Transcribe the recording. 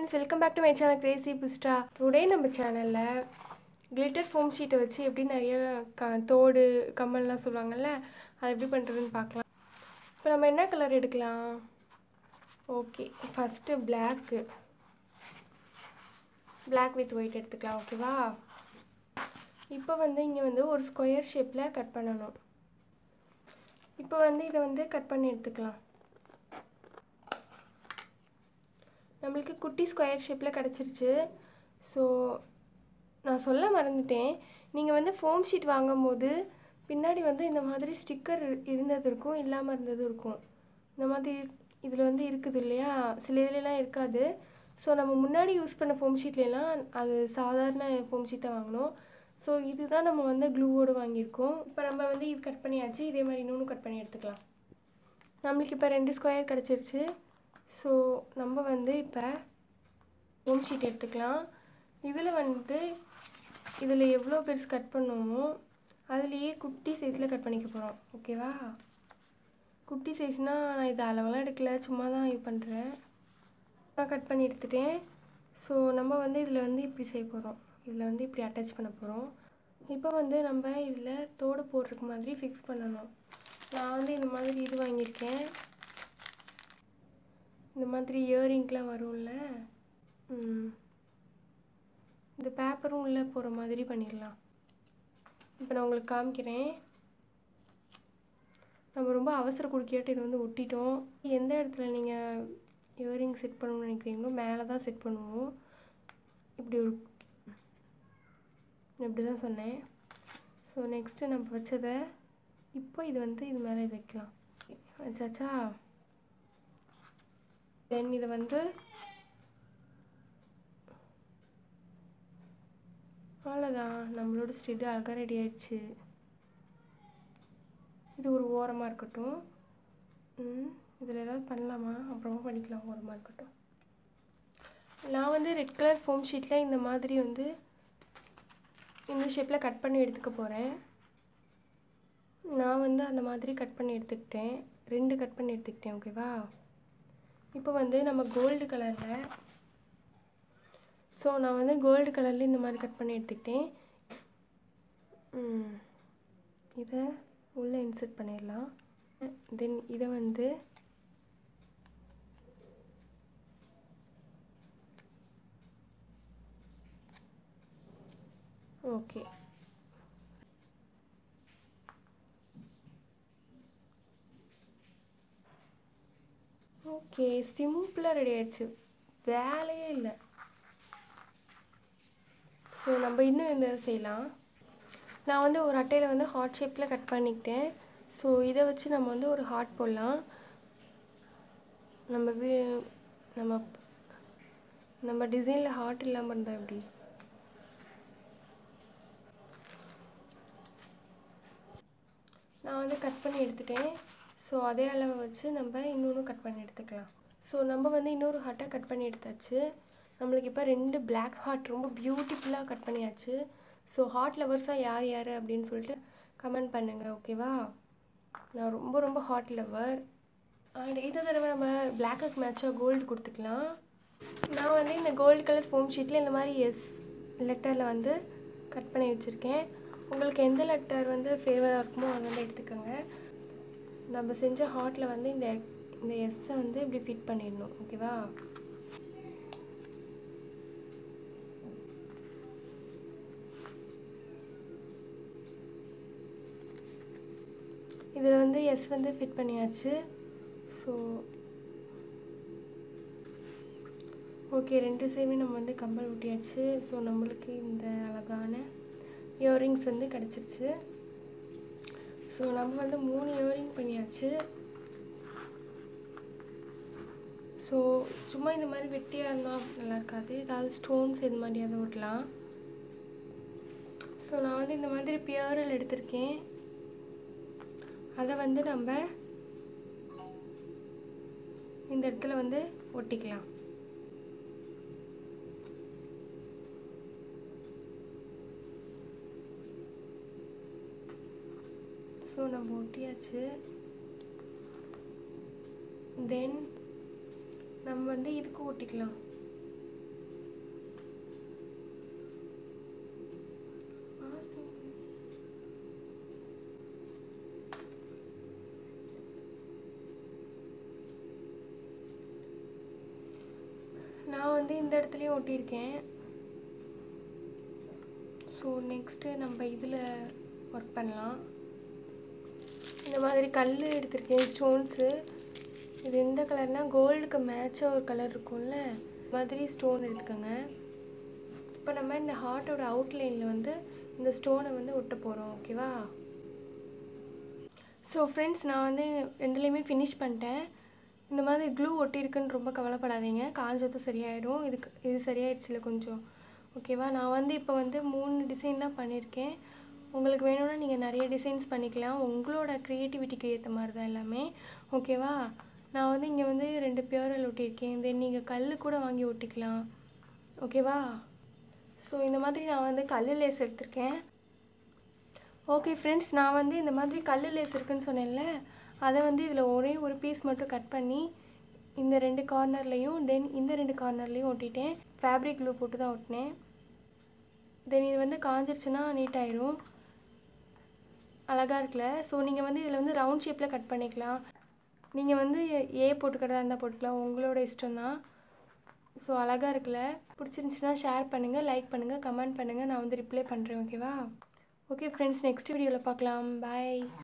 friends welcome back to my channel crazy புஸ்டா today நம்ம சேனலில் கிளிட்டர் ஃபோம் ஷீட்டை வச்சு எப்படி நிறைய க தோடு கம்மல்லாம் சொல்லுவாங்கள்ல அதை எப்படி பண்ணுறதுன்னு பார்க்கலாம் இப்போ நம்ம என்ன கலர் எடுக்கலாம் okay first black black with white எடுத்துக்கலாம் ஓகேவா இப்போ வந்து இங்கே வந்து ஒரு ஸ்கொயர் ஷேப்பில் கட் பண்ணணும் இப்போ வந்து இதை வந்து கட் பண்ணி எடுத்துக்கலாம் நம்மளுக்கு குட்டி ஸ்கொயர் ஷேப்பில் கிடச்சிருச்சு ஸோ நான் சொல்ல மறந்துட்டேன் நீங்கள் வந்து ஃபோம் ஷீட் வாங்கும்போது பின்னாடி வந்து இந்த மாதிரி ஸ்டிக்கர் இருந்தது இருக்கும் இல்லாமல் இருந்தது இருக்கும் இந்த மாதிரி இதில் வந்து இருக்குது இல்லையா சில இதுலலாம் இருக்காது ஸோ நம்ம முன்னாடி யூஸ் பண்ண ஃபோம் ஷீட்லலாம் அது சாதாரண ஃபோம் ஷீட் தான் வாங்கினோம் ஸோ இதுதான் நம்ம வந்து க்ளூவோடு வாங்கியிருக்கோம் இப்போ நம்ம வந்து இது கட் பண்ணியாச்சு இதே மாதிரி இன்னொன்று கட் பண்ணி எடுத்துக்கலாம் நம்மளுக்கு இப்போ ரெண்டு ஸ்கொயர் கிடச்சிருச்சு ஸோ நம்ம வந்து இப்போ ஹோம் ஷீட் எடுத்துக்கலாம் இதில் வந்து இதில் எவ்வளோ பெருசு கட் பண்ணுவோமோ அதுலேயே குட்டி சைஸில் கட் பண்ணிக்க போகிறோம் ஓகேவா குட்டி சைஸ்னால் நான் இது அளவெல்லாம் எடுக்கல சும்மா தான் இது பண்ணுறேன் நான் கட் பண்ணி எடுத்துட்டேன் ஸோ நம்ம வந்து இதில் வந்து இப்படி செய்ய போகிறோம் இதில் வந்து இப்படி அட்டாச் பண்ண போகிறோம் இப்போ வந்து நம்ம இதில் தோடு போடுறதுக்கு மாதிரி ஃபிக்ஸ் பண்ணணும் நான் வந்து இந்த மாதிரி இது வாங்கியிருக்கேன் இந்த மாதிரி இயரிங்க்கெலாம் வரும்ல இந்த பேப்பரும் உள்ளே போகிற மாதிரி பண்ணிடலாம் இப்போ நான் உங்களுக்கு காமிக்கிறேன் நம்ம ரொம்ப அவசர குடுக்கியாட்டு இதை வந்து ஒட்டிட்டோம் எந்த இடத்துல நீங்கள் இயரிங் செட் பண்ணணும்னு நினைக்கிறீங்களோ மேலே தான் செட் பண்ணுவோம் இப்படி ஒரு இப்படி தான் சொன்னேன் ஸோ நெக்ஸ்ட்டு நம்ம வச்சதை இப்போ இது வந்து இது மேலே வைக்கலாம் வச்சாச்சா தென் இதை வந்து அவ்வளோதான் நம்மளோட ஸ்டிட் அழகாக ரெடி ஆயிடுச்சு இது ஒரு ஓரமாக இருக்கட்டும் இதில் ஏதாவது பண்ணலாமா அப்புறமா பண்ணிக்கலாம் ஓரமாக இருக்கட்டும் நான் வந்து ரெட் கலர் ஃபோம் ஷீட்டில் இந்த மாதிரி வந்து இந்த ஷேப்பில் கட் பண்ணி எடுத்துக்க போகிறேன் நான் வந்து அந்த மாதிரி கட் பண்ணி எடுத்துக்கிட்டேன் ரெண்டு கட் பண்ணி எடுத்துக்கிட்டேன் ஓகேவா இப்போ வந்து நம்ம கோல்டு கலரில் ஸோ நான் வந்து கோல்டு கலரில் இந்த மாதிரி கட் பண்ணி எடுத்துக்கிட்டேன் இதை உள்ளே இன்சர்ட் பண்ணிடலாம் தென் இதை வந்து ஓகே ஓகே சிம்பிளாக ரெடி ஆயிடுச்சு வேலையே இல்லை ஸோ நம்ம இன்னும் இந்த செய்யலாம் நான் வந்து ஒரு அட்டையில் வந்து ஹார்ட் ஷேப்பில் கட் பண்ணிக்கிட்டேன் ஸோ இதை வச்சு நம்ம வந்து ஒரு ஹார்ட் போடலாம் நம்ம வீ நம்ம நம்ம டிசைனில் ஹார்ட் இல்லாமல் இருந்தால் எப்படி நான் வந்து கட் பண்ணி எடுத்துட்டேன் ஸோ அதே அளவை வச்சு நம்ம இன்னொன்று கட் பண்ணி எடுத்துக்கலாம் ஸோ நம்ம வந்து இன்னொரு ஹார்ட்டை கட் பண்ணி எடுத்தாச்சு நம்மளுக்கு இப்போ ரெண்டு பிளாக் ஹார்ட் ரொம்ப பியூட்டிஃபுல்லாக கட் பண்ணியாச்சு ஸோ ஹார்ட் லவர்ஸாக யார் யார் அப்படின்னு சொல்லிட்டு கமெண்ட் பண்ணுங்கள் ஓகேவா நான் ரொம்ப ரொம்ப ஹாட் லவர் அண்ட் இதை தடவை நம்ம பிளாக்குக்கு மேட்சாக கோல்டு கொடுத்துக்கலாம் நான் வந்து இந்த கோல்டு கலர் ஃபோம் ஷீட்டில் இந்த மாதிரி எஸ் லெட்டரில் வந்து கட் பண்ணி வச்சுருக்கேன் உங்களுக்கு எந்த லெட்டர் வந்து ஃபேவராக இருக்குமோ அதை வந்து எடுத்துக்கோங்க நம்ம செஞ்ச ஹார்ட்டில் வந்து இந்த இந்த எஸ்ஸை வந்து இப்படி ஃபிட் பண்ணிடணும் ஓகேவா இதில் வந்து எஸ் வந்து ஃபிட் பண்ணியாச்சு ஸோ ஓகே ரெண்டு சைடுமே நம்ம வந்து கம்பல் ஒட்டியாச்சு ஸோ நம்மளுக்கு இந்த அழகான இயரிங்ஸ் வந்து கிடச்சிருச்சு ஸோ நம்ம வந்து மூணு இயரிங் பண்ணியாச்சு ஸோ சும்மா இந்த மாதிரி வெட்டியாக இருந்தால் நல்லா இருக்காது ஏதாவது ஸ்டோன்ஸ் இது மாதிரி அதை விடலாம் ஸோ நான் வந்து இந்த மாதிரி பியரல் எடுத்திருக்கேன் அதை வந்து நம்ம இந்த இடத்துல வந்து ஒட்டிக்கலாம் ஸோ நம்ம ஒட்டியாச்சு தென் நம்ம வந்து இதுக்கு ஒட்டிக்கலாம் வந்து இந்த இடத்துலையும் ஒட்டியிருக்கேன் ஸோ நெக்ஸ்ட்டு நம்ம இதில் ஒர்க் பண்ணலாம் இந்த மாதிரி கல் எடுத்திருக்கேன் ஸ்டோன்ஸு இது எந்த கலர்னால் கோல்டுக்கு மேட்சாக ஒரு கலர் இருக்கும்ல இந்த மாதிரி ஸ்டோன் எடுத்துக்கோங்க இப்போ நம்ம இந்த ஹார்ட்டோட அவுட்லைனில் வந்து இந்த ஸ்டோனை வந்து ஒட்ட போகிறோம் ஓகேவா ஸோ ஃப்ரெண்ட்ஸ் நான் வந்து ரெண்டுலேயுமே ஃபினிஷ் பண்ணிட்டேன் இந்த மாதிரி க்ளூ ஒட்டியிருக்குன்னு ரொம்ப கவலைப்படாதீங்க காஞ்சதும் சரியாயிடும் இதுக்கு இது சரியாயிடுச்சுல கொஞ்சம் ஓகேவா நான் வந்து இப்போ வந்து மூணு டிசைன் தான் பண்ணியிருக்கேன் உங்களுக்கு வேணும்னா நீங்கள் நிறைய டிசைன்ஸ் பண்ணிக்கலாம் உங்களோட க்ரியேட்டிவிட்டிக்கு ஏற்ற மாதிரி தான் எல்லாமே ஓகேவா நான் வந்து இங்கே வந்து ரெண்டு பியூரல் ஒட்டியிருக்கேன் தென் நீங்கள் கல் கூட வாங்கி ஒட்டிக்கலாம் ஓகேவா ஸோ இந்த மாதிரி நான் வந்து கல் லேஸ் எடுத்திருக்கேன் ஓகே ஃப்ரெண்ட்ஸ் நான் வந்து இந்த மாதிரி கல் லேஸ் இருக்குன்னு சொன்னேன்ல அதை வந்து இதில் ஒரே ஒரு பீஸ் மட்டும் கட் பண்ணி இந்த ரெண்டு கார்னர்லேயும் தென் இந்த ரெண்டு கார்னர்லேயும் ஒட்டிட்டேன் ஃபேப்ரிக் க்ளூ போட்டு தான் ஒட்டினேன் தென் இது வந்து காஞ்சிருச்சுன்னா நீட் ஆயிரும் அழகாக இருக்குல்ல ஸோ நீங்கள் வந்து இதில் வந்து ரவுண்ட் ஷேப்பில் கட் பண்ணிக்கலாம் நீங்கள் வந்து ஏ போட்டுக்கிறதா இருந்தால் போட்டுக்கலாம் உங்களோட இஷ்டம் தான் ஸோ அழகாக இருக்குல்ல பிடிச்சிருந்துச்சுன்னா ஷேர் பண்ணுங்கள் லைக் பண்ணுங்கள் கமெண்ட் பண்ணுங்கள் நான் வந்து ரிப்ளை பண்ணுறேன் ஓகேவா ஓகே ஃப்ரெண்ட்ஸ் நெக்ஸ்ட் வீடியோவில் பார்க்கலாம் பாய்